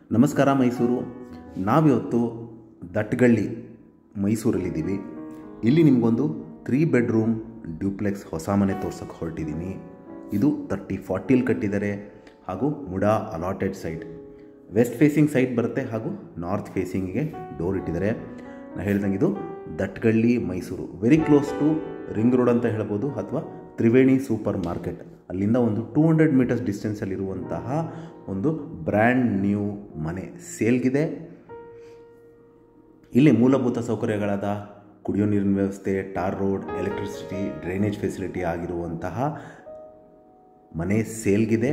ನಮಸ್ಕಾರ ಮೈಸೂರು ನಾವಿವತ್ತು ದಟ್ಗಳ್ಳಿ ಮೈಸೂರಲ್ಲಿದ್ದೀವಿ ಇಲ್ಲಿ ನಿಮಗೊಂದು ತ್ರೀ ಬೆಡ್ರೂಮ್ ಡ್ಯೂಪ್ಲೆಕ್ಸ್ ಹೊಸ ಮನೆ ತೋರ್ಸೋಕ್ಕೆ ಹೊರಟಿದ್ದೀನಿ ಇದು ತರ್ಟಿ ಫಾರ್ಟಿಲಿ ಕಟ್ಟಿದ್ದಾರೆ ಹಾಗೂ MUDA allotted site west facing site ಬರುತ್ತೆ ಹಾಗೂ ನಾರ್ತ್ ಫೇಸಿಂಗಿಗೆ ಡೋರ್ ಇಟ್ಟಿದ್ದಾರೆ ನಾನು ಹೇಳ್ದಂಗೆ ಇದು Dattagalli Mysuru very close to ring road ಅಂತ ಹೇಳ್ಬೋದು ಅಥವಾ ತ್ರಿವೇಣಿ ಸೂಪರ್ ಮಾರ್ಕೆಟ್ ಅಲ್ಲಿಂದ ಒಂದು ಟೂ ಹಂಡ್ರೆಡ್ ಮೀಟರ್ಸ್ ಡಿಸ್ಟೆನ್ಸಲ್ಲಿರುವಂತಹ ಒಂದು ಬ್ರ್ಯಾಂಡ್ ನ್ಯೂ ಮನೆ ಸೇಲ್ಗಿದೆ ಇಲ್ಲಿ ಮೂಲಭೂತ ಸೌಕರ್ಯಗಳಾದ ಕುಡಿಯೋ ನೀರಿನ ವ್ಯವಸ್ಥೆ tar road electricity drainage facility ಆಗಿರುವಂತಹ ಮನೆ ಸೇಲ್ಗಿದೆ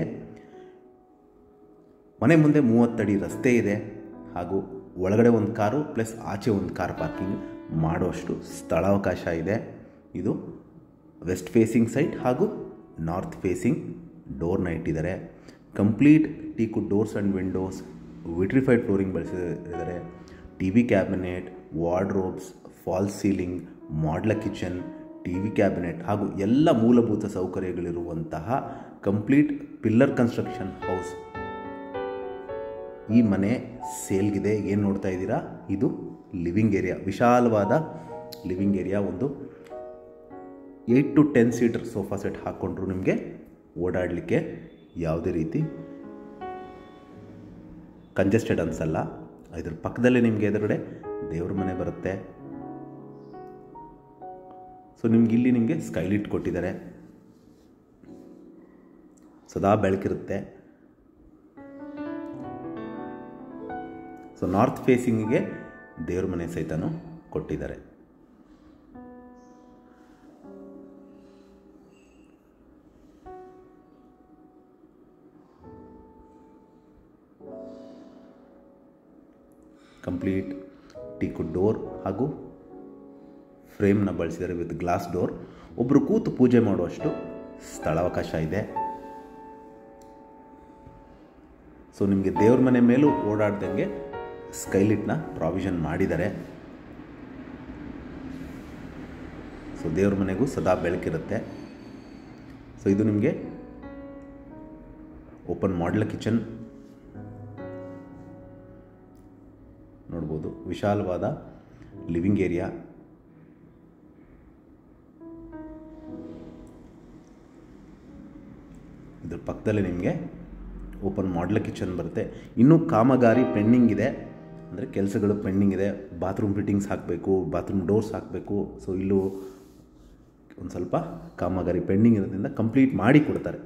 ಮನೆ ಮುಂದೆ ಮೂವತ್ತಡಿ ರಸ್ತೆ ಇದೆ ಹಾಗೂ ಒಳಗಡೆ ಒಂದು ಕಾರು ಪ್ಲಸ್ ಆಚೆ ಒಂದು ಕಾರ್ ಪಾರ್ಕಿಂಗ್ ಮಾಡುವಷ್ಟು ಸ್ಥಳಾವಕಾಶ ಇದೆ ಇದು ವೆಸ್ಟ್ ಫೇಸಿಂಗ್ ಸೈಟ್ ಹಾಗೂ ನಾರ್ತ್ ಫೇಸಿಂಗ್ ಡೋರ್ನ ಇಟ್ಟಿದ್ದಾರೆ complete teak doors and windows vitrified flooring ಬಳಸಿದ್ದಾರೆ T V cabinet wardrobes false ceiling ಮಾಡ್ಲ ಕಿಚನ್ ಟಿ ವಿ ಕ್ಯಾಬಿನೆಟ್ ಹಾಗೂ ಎಲ್ಲ ಮೂಲಭೂತ ಸೌಕರ್ಯಗಳಿರುವಂತಹ ಕಂಪ್ಲೀಟ್ ಪಿಲ್ಲರ್ ಕನ್ಸ್ಟ್ರಕ್ಷನ್ ಹೌಸ್ ಈ ಮನೆ ಸೇಲ್ಗಿದೆ ಏನು ನೋಡ್ತಾ ಇದ್ದೀರಾ ಇದು ಲಿವಿಂಗ್ ಏರಿಯಾ ವಿಶಾಲವಾದ ಲಿವಿಂಗ್ ಏರಿಯಾ ಒಂದು eight to ten seater sofa set ಹಾಕ್ಕೊಂಡ್ರು ನಿಮಗೆ ಓಡಾಡಲಿಕ್ಕೆ ಯಾವುದೇ ರೀತಿ ಕಂಜೆಸ್ಟೆಡ್ ಅನಿಸಲ್ಲ ಇದ್ರ ಪಕ್ಕದಲ್ಲೇ ನಿಮಗೆ ಎದುರುಗಡೆ ದೇವ್ರ ಮನೆ ಬರುತ್ತೆ ಸೊ ನಿಮ್ಗೆ ಇಲ್ಲಿ ನಿಮಗೆ ಸ್ಕೈಲಿಟ್ ಕೊಟ್ಟಿದ್ದಾರೆ ಸದಾ ಬೆಳಕಿರುತ್ತೆ ಸೊ ನಾರ್ತ್ ಫೇಸಿಂಗಿಗೆ ದೇವ್ರ ಮನೆ ಸಹಿತನೂ ಕೊಟ್ಟಿದ್ದಾರೆ ಕಂಪ್ಲೀಟ್ ಟೀಕು ಡೋರ್ ಹಾಗೂ ಫ್ರೇಮ್ನ ಬಳಸಿದ್ದಾರೆ ವಿತ್ ಗ್ಲಾಸ್ ಡೋರ್ ಒಬ್ಬರು ಕೂತು ಪೂಜೆ ಮಾಡುವಷ್ಟು ಸ್ಥಳಾವಕಾಶ ಇದೆ ಸೊ ನಿಮಗೆ ದೇವ್ರ ಮನೆ ಮೇಲೂ ಓಡಾಡ್ದಂಗೆ ಸ್ಕೈಲಿಟ್ನ ಪ್ರಾವಿಷನ್ ಮಾಡಿದ್ದಾರೆ ಸೊ ದೇವ್ರ ಮನೆಗೂ ಸದಾ ಬೆಳಕಿರುತ್ತೆ ಸೊ ಇದು ನಿಮಗೆ ಓಪನ್ ಮಾಡಲ್ ಕಿಚನ್ ನೋಡ್ಬೋದು ವಿಶಾಲವಾದ ಲಿವಿಂಗ್ ಏರಿಯಾ ಇದ್ರ ಪಕ್ಕದಲ್ಲೇ ನಿಮಗೆ ಓಪನ್ ಮಾಡಲ್ ಕಿಚನ್ ಬರುತ್ತೆ ಇನ್ನೂ ಕಾಮಗಾರಿ ಪೆಂಡಿಂಗ್ ಇದೆ ಅಂದರೆ ಕೆಲಸಗಳು ಪೆಂಡಿಂಗ್ ಇದೆ ಬಾತ್ರೂಮ್ ಫಿಟ್ಟಿಂಗ್ಸ್ ಹಾಕಬೇಕು ಬಾತ್ರೂಮ್ ಡೋರ್ಸ್ ಹಾಕಬೇಕು ಸೊ ಇಲ್ಲೂ ಒಂದು ಸ್ವಲ್ಪ ಕಾಮಗಾರಿ ಪೆಂಡಿಂಗ್ ಇರೋದ್ರಿಂದ ಕಂಪ್ಲೀಟ್ ಮಾಡಿ ಕೊಡ್ತಾರೆ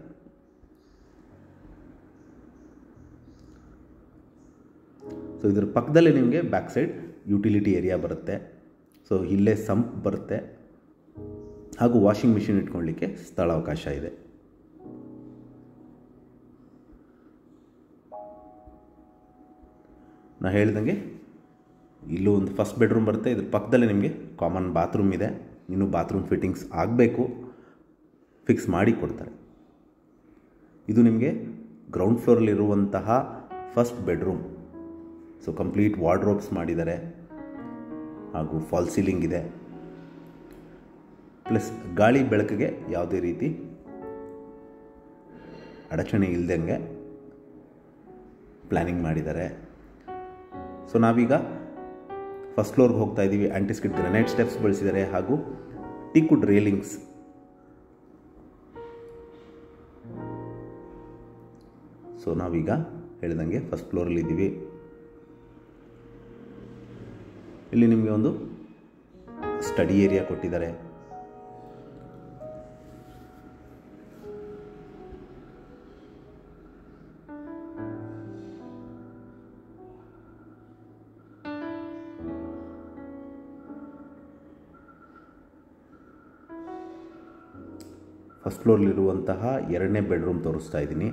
ಸೊ ಇದ್ರ ಪಕ್ಕದಲ್ಲೇ ನಿಮಗೆ ಬ್ಯಾಕ್ ಸೈಡ್ ಯುಟಿಲಿಟಿ ಏರಿಯಾ ಬರುತ್ತೆ ಸೊ ಇಲ್ಲೇ ಸಂಪ್ ಬರುತ್ತೆ ಹಾಗೂ ವಾಷಿಂಗ್ ಮಿಷಿನ್ ಇಟ್ಕೊಳ್ಳಿಕ್ಕೆ ಸ್ಥಳಾವಕಾಶ ಇದೆ ನಾ ಹೇಳ್ದಂಗೆ ಇಲ್ಲೂ ಒಂದು ಫಸ್ಟ್ ಬೆಡ್ರೂಮ್ ಬರುತ್ತೆ ಇದ್ರ ಪಕ್ಕದಲ್ಲೇ ನಿಮಗೆ ಕಾಮನ್ ಬಾತ್ರೂಮ್ ಇದೆ ಇನ್ನೂ ಬಾತ್ರೂಮ್ ಫಿಟ್ಟಿಂಗ್ಸ್ ಆಗಬೇಕು ಫಿಕ್ಸ್ ಮಾಡಿ ಕೊಡ್ತಾರೆ ಇದು ನಿಮಗೆ ಗ್ರೌಂಡ್ ಫ್ಲೋರಲ್ಲಿರುವಂತಹ first bedroom so complete wardrobes ಮಾಡಿದ್ದಾರೆ ಹಾಗೂ ಫಾಲ್ ಸೀಲಿಂಗ್ ಇದೆ ಪ್ಲಸ್ ಗಾಳಿ ಬೆಳಕಿಗೆ ಯಾವುದೇ ರೀತಿ ಅಡಚಣೆ ಇಲ್ದಂಗೆ ಪ್ಲ್ಯಾನಿಂಗ್ ಮಾಡಿದ್ದಾರೆ ಸೊ ನಾವೀಗ ಫಸ್ಟ್ ಫ್ಲೋರ್ಗೆ ಹೋಗ್ತಾ ಇದ್ದೀವಿ ಆ್ಯಂಟಿಸ್ಕಿಟ್ ಗ್ರನೈಟ್ ಸ್ಟೆಪ್ಸ್ ಬಳಸಿದ್ದಾರೆ ಹಾಗೂ ಟೀಕುಡ್ ರೇಲಿಂಗ್ಸ್ ಸೊ ನಾವೀಗ ಹೇಳಿದಂಗೆ ಫಸ್ಟ್ ಫ್ಲೋರಲ್ಲಿ ಇದ್ದೀವಿ ಇಲ್ಲಿ ನಿಮಗೆ ಒಂದು ಸ್ಟಡಿ ಏರಿಯಾ ಕೊಟ್ಟಿದ್ದಾರೆ ಫಸ್ಟ್ ಫ್ಲೋರ್ಲಿರುವಂತಹ ಎರಡನೇ ಬೆಡ್ರೂಮ್ ತೋರಿಸ್ತಾ ಇದ್ದೀನಿ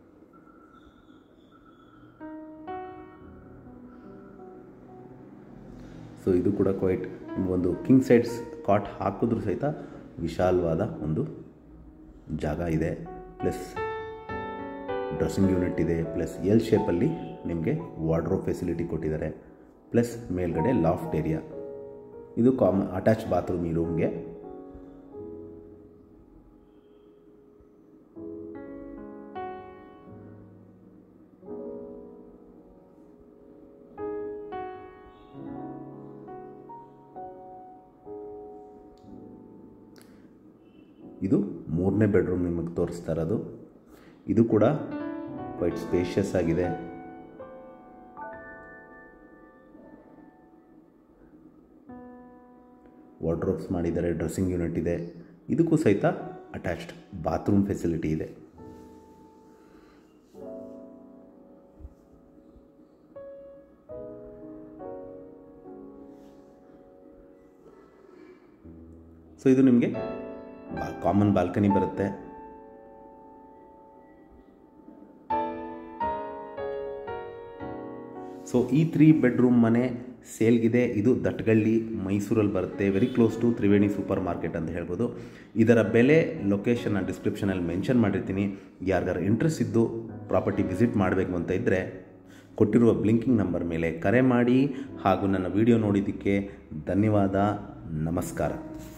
ಸೊ ಇದು ಕೂಡ ಕ್ವೈಟ್ ಒಂದು ಕಿಂಗ್ ಸೈಡ್ಸ್ ಕಾಟ್ ಹಾಕಿದ್ರೂ ಸಹಿತ ವಿಶಾಲವಾದ ಒಂದು ಜಾಗ ಇದೆ ಪ್ಲಸ್ ಡ್ರೆಸ್ಸಿಂಗ್ ಯೂನಿಟ್ ಇದೆ ಪ್ಲಸ್ ಎಲ್ ಶೇಪಲ್ಲಿ ನಿಮಗೆ ವಾರ್ಡ್ರೋಬ್ ಫೆಸಿಲಿಟಿ ಕೊಟ್ಟಿದ್ದಾರೆ ಪ್ಲಸ್ ಮೇಲ್ಗಡೆ ಲಾಫ್ಟ್ ಏರಿಯಾ ಇದು ಕಾಮ ಅಟ್ಯಾಚ್ ಬಾತ್ರೂಮ್ ಈ ರೂಮ್ಗೆ ಇದು ಮೂರನೇ ಬೆಡ್ರೂಮ್ ನಿಮಗೆ ತೋರಿಸ್ತಾ ಇರೋದು ಇದು ಕೂಡ ಕ್ವೈಟ್ ಸ್ಪೇಷಿಯಸ್ ಆಗಿದೆ ವಾರ್ಡ್ರೋಬ್ಸ್ ಮಾಡಿದ್ದಾರೆ ಡ್ರೆಸ್ಸಿಂಗ್ ಯೂನಿಟ್ ಇದೆ ಇದಕ್ಕೂ ಸಹಿತ ಅಟ್ಯಾಚ್ಡ್ ಬಾತ್ರೂಮ್ ಫೆಸಿಲಿಟಿ ಇದೆ ಸೊ ಇದು ನಿಮಗೆ ಬಾ ಕಾಮನ್ ಬಾಲ್ಕನಿ ಬರುತ್ತೆ ಸೊ ಈ ತ್ರೀ ಬೆಡ್ರೂಮ್ ಮನೆ ಸೇಲ್ಗಿದೆ ಇದು ದಟ್ಗಳ್ಳಿ ಮೈಸೂರಲ್ಲಿ ಬರುತ್ತೆ very close to Triveni super market ಅಂತ ಹೇಳ್ಬೋದು ಇದರ ಬೆಲೆ ಲೊಕೇಶನ್ ನಾನು ಡಿಸ್ಕ್ರಿಪ್ಷನಲ್ಲಿ ಮೆನ್ಷನ್ ಮಾಡಿರ್ತೀನಿ ಯಾರಿಗಾರು ಇಂಟ್ರೆಸ್ಟ್ ಇದ್ದು ಪ್ರಾಪರ್ಟಿ ವಿಸಿಟ್ ಮಾಡಬೇಕು ಅಂತ ಇದ್ದರೆ ಕೊಟ್ಟಿರುವ ಬ್ಲಿಂಕಿಂಗ್ ನಂಬರ್ ಮೇಲೆ ಕರೆ ಮಾಡಿ ಹಾಗೂ ನನ್ನ ವಿಡಿಯೋ ನೋಡಿದ್ದಕ್ಕೆ ಧನ್ಯವಾದ ನಮಸ್ಕಾರ